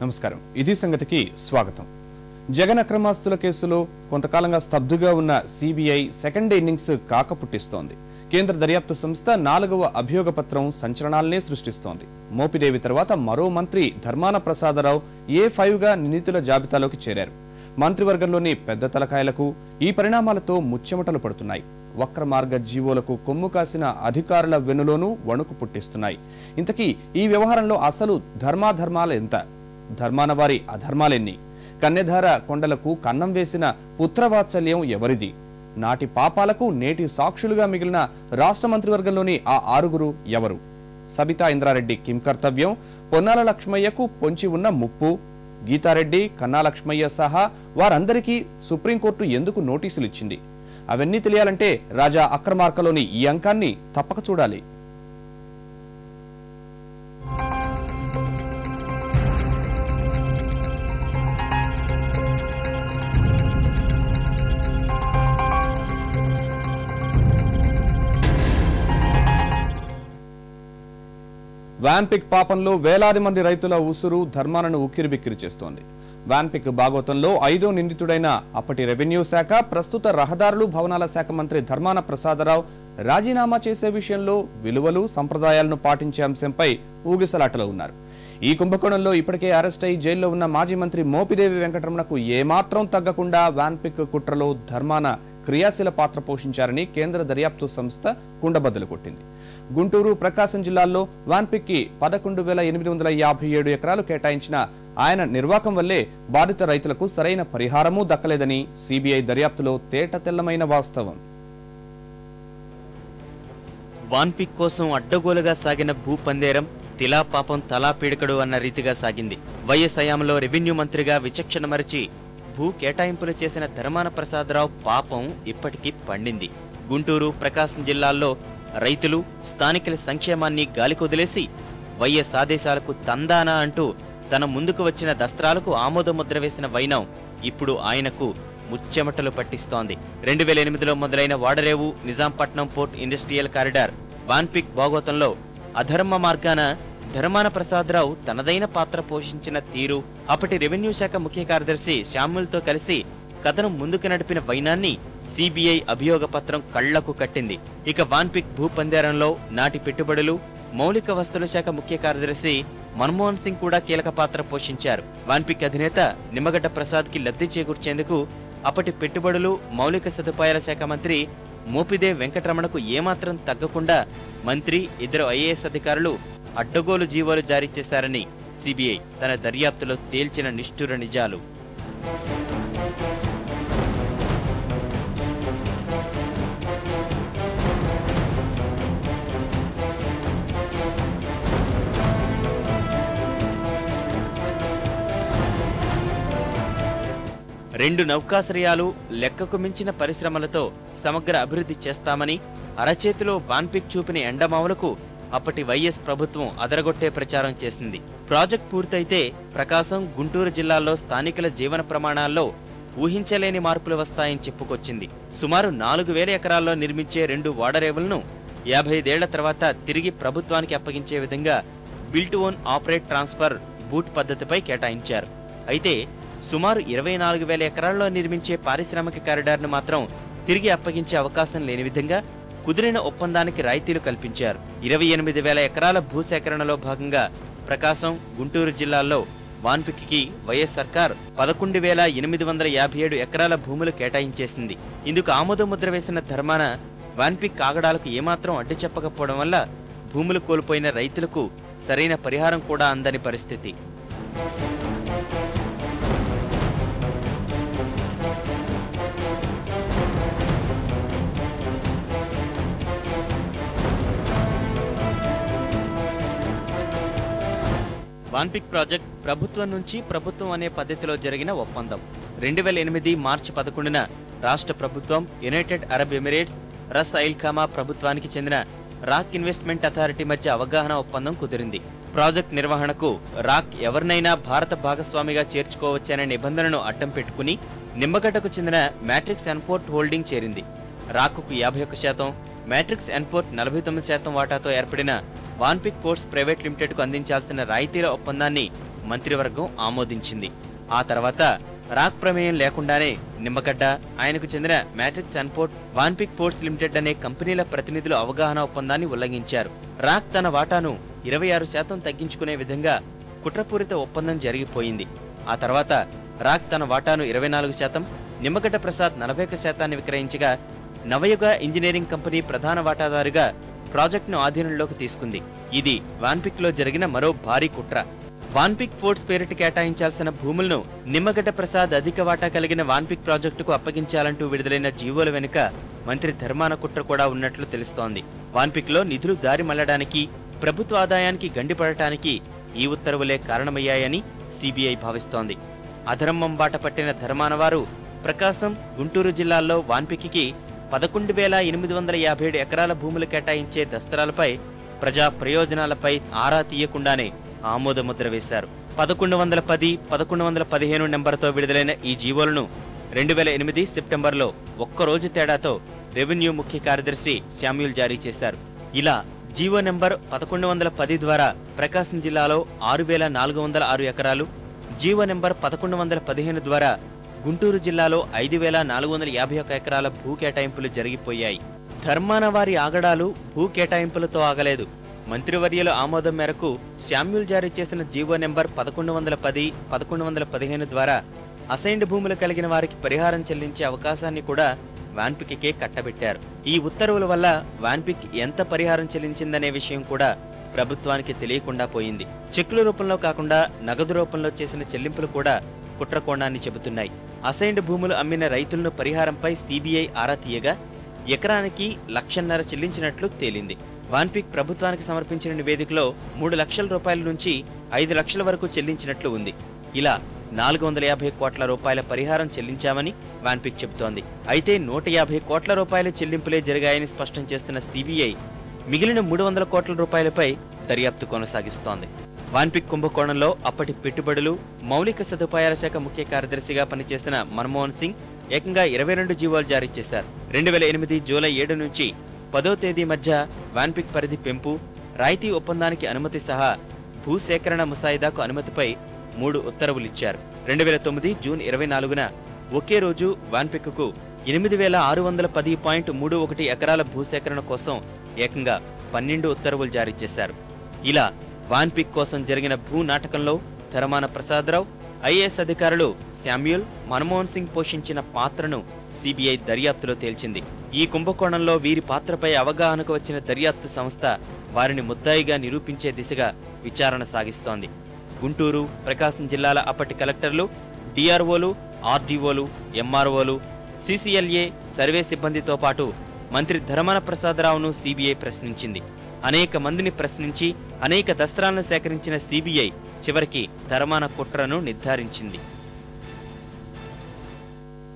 నమస్కారం ఇది సంగతికి స్వాగతం జగన్ అక్రమాస్తుల కేసులో కొంతకాలంగా స్తబ్దుగా ఉన్న సిబిఐ సెకండ్ ఇన్నింగ్స్ కాక పుట్టిస్తోంది కేంద్ర దర్యాప్తు సంస్థ నాలుగవ అభియోగ పత్రం సంచలనాలనే సృష్టిస్తోంది మోపిదేవి తర్వాత మరో మంత్రి ధర్మాన ప్రసాదరావు ఏ ఫైవ్ గా నిందితుల జాబితాలోకి చేరారు మంత్రివర్గంలోని పెద్ద తలకాయలకు ఈ పరిణామాలతో ముచ్చెమటలు పడుతున్నాయి వక్ర మార్గ జీవోలకు కొమ్ము కాసిన అధికారుల వెన్నులోనూ వణుకు పుట్టిస్తున్నాయి ఇంతకీ ఈ వ్యవహారంలో అసలు ధర్మాధర్మాలు ఎంత ధర్మాన వారి అధర్మాలెన్ని కన్నెధార కొండలకు కన్నం వేసిన పుత్రవాత్సల్యం ఎవరిది నాటి పాపాలకు నేటి సాక్షులుగా మిగిలిన రాష్ట్ర మంత్రివర్గంలోని ఆ ఆరుగురు ఎవరు సబితా ఇంద్రారెడ్డి కిం కర్తవ్యం పొన్నాల లక్ష్మయ్యకు పొంచి ఉన్న ముప్పు గీతారెడ్డి కన్నా లక్ష్మయ్య సహా వారందరికీ సుప్రీంకోర్టు ఎందుకు నోటీసులు ఇచ్చింది అవన్నీ తెలియాలంటే రాజా అక్రమార్కలోని ఈ అంకాన్ని తప్పక చూడాలి వ్యాన్పిక్ పాపంలో వేలాది మంది రైతుల ఉసురు ధర్మాలను ఉక్కిరిబిక్కిరి చేస్తోంది వ్యాన్పిక్ భాగవతంలో ఐదో నిందితుడైన అప్పటి రెవెన్యూ శాఖ ప్రస్తుత రహదారులు భవనాల శాఖ మంత్రి ధర్మాన ప్రసాదరావు రాజీనామా చేసే విషయంలో విలువలు సంప్రదాయాలను పాటించే అంశంపై ఊగిసలాటలో ఉన్నారు ఈ కుంభకోణంలో ఇప్పటికే అరెస్ట్ అయి జైల్లో ఉన్న మాజీ మంత్రి మోపిదేవి వెంకటరమణకు ఏమాత్రం తగ్గకుండా వ్యాన్పిక్ కుట్రలో ధర్మాన క్రియాశీల పాత్ర పోషించారని కేంద్ర దర్యాప్తు సంస్థ కుండబద్దలు కొట్టింది గుంటూరు ప్రకాశం జిల్లాల్లో వాన్పిక్ కి పదకొండు వేల ఎనిమిది వందల యాభై ఏడు ఎకరాలు కేటాయించిన ఆయన నిర్వాకం వల్లే బాధిత రైతులకు సరైన పరిహారమూ దక్కలేదని సిబిఐ దర్యాప్తులో తేట తెల్లమైన వాస్తవం వాన్పిక్ కోసం అడ్డగోలుగా సాగిన భూపందేరం తిలా పాపం తలా పీడకడు అన్న రీతిగా సాగింది వైఎస్ హయాంలో రెవెన్యూ మంత్రిగా విచక్షణ మరిచి భూ కేటాయింపులు చేసిన ధర్మాన ప్రసాదరావు పాపం ఇప్పటికీ పండింది గుంటూరు ప్రకాశం జిల్లాల్లో రైతులు స్థానికుల సంక్షేమాన్ని గాలికొదిలేసి వైఎస్ ఆదేశాలకు తందానా అంటూ తన ముందుకు వచ్చిన దస్త్రాలకు ఆమోదముద్ర వేసిన వైనం ఇప్పుడు ఆయనకు ముచ్చెమటలు పట్టిస్తోంది రెండు వేల ఎనిమిదిలో మొదలైన Vadarevu Nizampatnam port industrial corridor Vanpic భాగోతంలో అధర్మ మార్గాన ధర్మాన ప్రసాదరావు తనదైన పాత్ర పోషించిన తీరు అప్పటి రెవెన్యూ శాఖ ముఖ్య కార్యదర్శి శ్యాముల్తో కలిసి కథను ముందుకు నడిపిన వైనాన్ని సిబిఐ అభియోగ పత్రం కళ్లకు కట్టింది ఇక వాన్పిక్ భూపందేరంలో నాటి పెట్టుబడులు మౌలిక వస్తువుల శాఖ ముఖ్య కార్యదర్శి మన్మోహన్ సింగ్ కూడా కీలక పాత్ర పోషించారు వాన్పిక్ అధినేత నిమ్మగడ్డ ప్రసాద్ కి లబ్ధి చేకూర్చేందుకు అప్పటి పెట్టుబడులు మౌలిక సదుపాయాల శాఖ మంత్రి మోపిదే వెంకటరమణకు ఏమాత్రం తగ్గకుండా మంత్రి ఇద్దరు ఐఏఎస్ అధికారులు అడ్డగోలు జీవోలు జారీ చేశారని సిబిఐ తన దర్యాప్తులో తేల్చిన నిష్ఠుర నిజాలు రెండు నౌకాశ్రయాలు లెక్కకు మించిన పరిశ్రమలతో సమగ్ర అభివృద్ధి చేస్తామని అరచేతిలో బాన్పిక్ చూపిన ఎండమావులకు అప్పటి వైఎస్ ప్రభుత్వం అదరగొట్టే ప్రచారం చేసింది ప్రాజెక్ట్ పూర్తయితే ప్రకాశం గుంటూరు జిల్లాల్లో స్థానికుల జీవన ప్రమాణాల్లో ఊహించలేని మార్పులు వస్తాయని చెప్పుకొచ్చింది సుమారు నాలుగు వేల ఎకరాల్లో నిర్మించే రెండు వాడరేవులను యాభై ఐదేళ్ల తర్వాత తిరిగి ప్రభుత్వానికి అప్పగించే విధంగా built own operate transfer BOOT పద్ధతిపై కేటాయించారు అయితే సుమారు ఇరవై నాలుగు వేల ఎకరాల్లో నిర్మించే పారిశ్రామిక కారిడార్ను మాత్రం తిరిగి అప్పగించే అవకాశం లేని విధంగా కుదిరిన ఒప్పందానికి రాయితీలు కల్పించారు ఇరవై ఎనిమిది వేల ఎకరాల భూసేకరణలో భాగంగా ప్రకాశం గుంటూరు జిల్లాల్లో వాన్పిక్కి వైఎస్ సర్కార్ పదకొండు వేల ఎనిమిది వందల యాభై ఏడు ఎకరాల భూములు కేటాయించేసింది ఇందుకు ఆమోద ముద్ర వేసిన ధర్మాన వాన్పిక్ కాగడాలకు ఏమాత్రం అడ్డు చెప్పకపోవడం వల్ల భూములు కోల్పోయిన రైతులకు సరైన పరిహారం కూడా అందని పరిస్థితి వాన్పిక్ ప్రాజెక్ట్ ప్రభుత్వం నుంచి ప్రభుత్వం అనే పద్ధతిలో జరిగిన ఒప్పందం రెండు వేల ఎనిమిది మార్చి పదకొండున రాష్ట్ర ప్రభుత్వం United Arab Emirates Ras Al Khaimah ప్రభుత్వానికి చెందిన రాక్ ఇన్వెస్ట్మెంట్ అథారిటీ మధ్య అవగాహన ఒప్పందం కుదిరింది ప్రాజెక్ట్ నిర్వహణకు రాక్ ఎవరినైనా భారత భాగస్వామిగా చేర్చుకోవచ్చనే నిబంధనను అడ్డం పెట్టుకుని నిమ్మగడ్డకు చెందిన మ్యాట్రిక్స్ ఎన్పోర్ట్ హోల్డింగ్ చేరింది రాకుకు యాభై ఒక్క శాతం మ్యాట్రిక్స్ ఎన్పోర్ట్ నలభై తొమ్మిది శాతం వాటాతో ఏర్పడిన వాన్పిక్ పోర్ట్స్ ప్రైవేట్ లిమిటెడ్ కు అందించాల్సిన రాయితీల ఒప్పందాన్ని మంత్రివర్గం ఆమోదించింది ఆ తర్వాత రాక్ ప్రమేయం లేకుండానే నిమ్మగడ్డ ఆయనకు చెందిన మ్యాట్రిక్స్ అన్పోర్ట్ వాన్పిక్ పోర్ట్స్ లిమిటెడ్ అనే కంపెనీల ప్రతినిధులు అవగాహన ఒప్పందాన్ని ఉల్లంఘించారు రాక్ తన వాటాను ఇరవై ఆరు శాతం తగ్గించుకునే విధంగా కుట్రపూరిత ఒప్పందం జరిగిపోయింది ఆ తర్వాత రాక్ తన వాటాను ఇరవై నాలుగు శాతం నిమ్మగడ్డ ప్రసాద్ నలభై ఒక శాతాన్ని విక్రయించగా నవయుగ ఇంజనీరింగ్ కంపెనీ ప్రధాన వాటాదారుగా ప్రాజెక్టును ఆధీనంలోకి తీసుకుంది ఇది వాన్పిక్ లో జరిగిన మరో భారీ కుట్ర వాన్పిక్ పోర్ట్స్ పేరిట కేటాయించాల్సిన భూములను నిమ్మగడ్డ ప్రసాద్ అధిక వాటా కలిగిన వాన్పిక్ ప్రాజెక్టుకు అప్పగించాలంటూ విడుదలైన జీవోల వెనుక మంత్రి ధర్మాన కుట్ర కూడా ఉన్నట్లు తెలుస్తోంది వాన్పిక్ లో నిధులు దారి మళ్లడానికి ప్రభుత్వ ఆదాయానికి గండిపడటానికి ఈ ఉత్తర్వులే కారణమయ్యాయని సిబిఐ భావిస్తోంది అధర్మం బాట పట్టిన ధర్మాన వారు ప్రకాశం గుంటూరు జిల్లాల్లో వాన్పిక్కి పదకొండు వేల ఎనిమిది వందల యాభై ఏడు ఎకరాల భూములు కేటాయించే దస్తరాలపై ప్రజా ప్రయోజనాలపై ఆరా తీయకుండానే ఆమోదముద్ర వేశారు పదకొండు వందల పది పదకొండు వందల పదిహేను నెంబర్తో విడుదలైన ఈ జీవోలను రెండు వేల ఎనిమిది సెప్టెంబర్లో ఒక్కరోజు తేడాతో రెవెన్యూ ముఖ్య కార్యదర్శి శామ్యూల్ జారీ చేశారు ఇలా జీవో నెంబర్ పదకొండు వందల పది ద్వారా ప్రకాశం జిల్లాలో ఆరు వేల నాలుగు వందల ఆరు ఎకరాలు జీవో నెంబర్ పదకొండు వందల పదిహేను ద్వారా గుంటూరు జిల్లాలో ఐదు వేల నాలుగు వందల యాభై ఒక్క ఎకరాల భూ కేటాయింపులు జరిగిపోయాయి ధర్మాన వారి ఆగడాలు భూ కేటాయింపులతో ఆగలేదు మంత్రివర్యుల ఆమోదం మేరకు శామ్యూల్ జారీ చేసిన జీవో నెంబర్ పదకొండు వందల పది పదకొండు వందల పదిహేను ద్వారా అసైన్డ్ భూములు కలిగిన వారికి పరిహారం చెల్లించే అవకాశాన్ని కూడా వాన్పిక్కే కట్టబెట్టారు ఈ ఉత్తర్వుల వల్ల వాన్పిక్ ఎంత పరిహారం చెల్లించిందనే విషయం కూడా ప్రభుత్వానికి తెలియకుండా పోయింది చెక్కుల రూపంలో కాకుండా నగదు రూపంలో చేసిన చెల్లింపులు కూడా కుట్రకోణాన్ని చెబుతున్నాయి అసైన్డ్ భూములు అమ్మిన రైతులను పరిహారంపై సిబిఐ ఆరా తీయగా ఎకరానికి లక్షన్నర చెల్లించినట్లు తేలింది వాన్పిక్ ప్రభుత్వానికి సమర్పించిన నివేదికలో మూడు లక్షల రూపాయల నుంచి ఐదు లక్షల వరకు చెల్లించినట్లు ఉంది ఇలా నాలుగు వందల యాభై కోట్ల రూపాయల పరిహారం చెల్లించామని వాన్పిక్ చెబుతోంది అయితే నూట యాభై కోట్ల రూపాయల చెల్లింపులే జరిగాయని స్పష్టం చేస్తున్న సిబిఐ మిగిలిన మూడు వందల కోట్ల రూపాయలపై దర్యాప్తు కొనసాగిస్తోంది వాన్పిక్ కుంభకోణంలో అప్పటి పెట్టుబడులు మౌలిక సదుపాయాల శాఖ ముఖ్య కార్యదర్శిగా పనిచేసిన మన్మోహన్ సింగ్ ఏకంగా ఇరవై రెండు జీవోలు జారీ చేశారు రెండు వేల ఎనిమిది జూలై ఏడు నుంచి పదో తేదీ మధ్య వాన్పిక్ పరిధి పెంపు రాయితీ ఒప్పందానికి అనుమతి సహా భూసేకరణ ముసాయిదాకు అనుమతిపై మూడు ఉత్తర్వులిచ్చారు రెండు వేల తొమ్మిది జూన్ ఇరవై నాలుగున ఒకే రోజు వాన్పిక్కు ఎనిమిది వేల ఆరు వందల పది పాయింట్ మూడు ఒకటి ఎకరాల భూసేకరణ కోసం ఏకంగా పన్నెండు ఉత్తర్వులు జారీ చేశారు ఇలా వాన్పిక్ కోసం జరిగిన భూ నాటకంలో ధరమాన ప్రసాదరావు ఐఏఎస్ అధికారులు శామ్యూల్ మన్మోహన్ సింగ్ పోషించిన పాత్రను సిబిఐ దర్యాప్తులో తేల్చింది ఈ కుంభకోణంలో వీరి పాత్రపై అవగాహనకు వచ్చిన దర్యాప్తు సంస్థ వారిని ముద్దాయిగా నిరూపించే దిశగా విచారణ సాగిస్తోంది గుంటూరు ప్రకాశం జిల్లాల అప్పటి కలెక్టర్లు డిఆర్ఓలు ఆర్డీఓలు ఎంఆర్ఓలు సిసిఎల్ఏ సర్వే సిబ్బందితో పాటు మంత్రి ధర్మాన ప్రసాదరావును సిబిఐ ప్రశ్నించింది అనేక మందిని ప్రశ్నించి అనేక దస్త్రాలను సేకరించిన సిబిఐ చివరికి ధర్మాన కుట్రను నిర్ధారించింది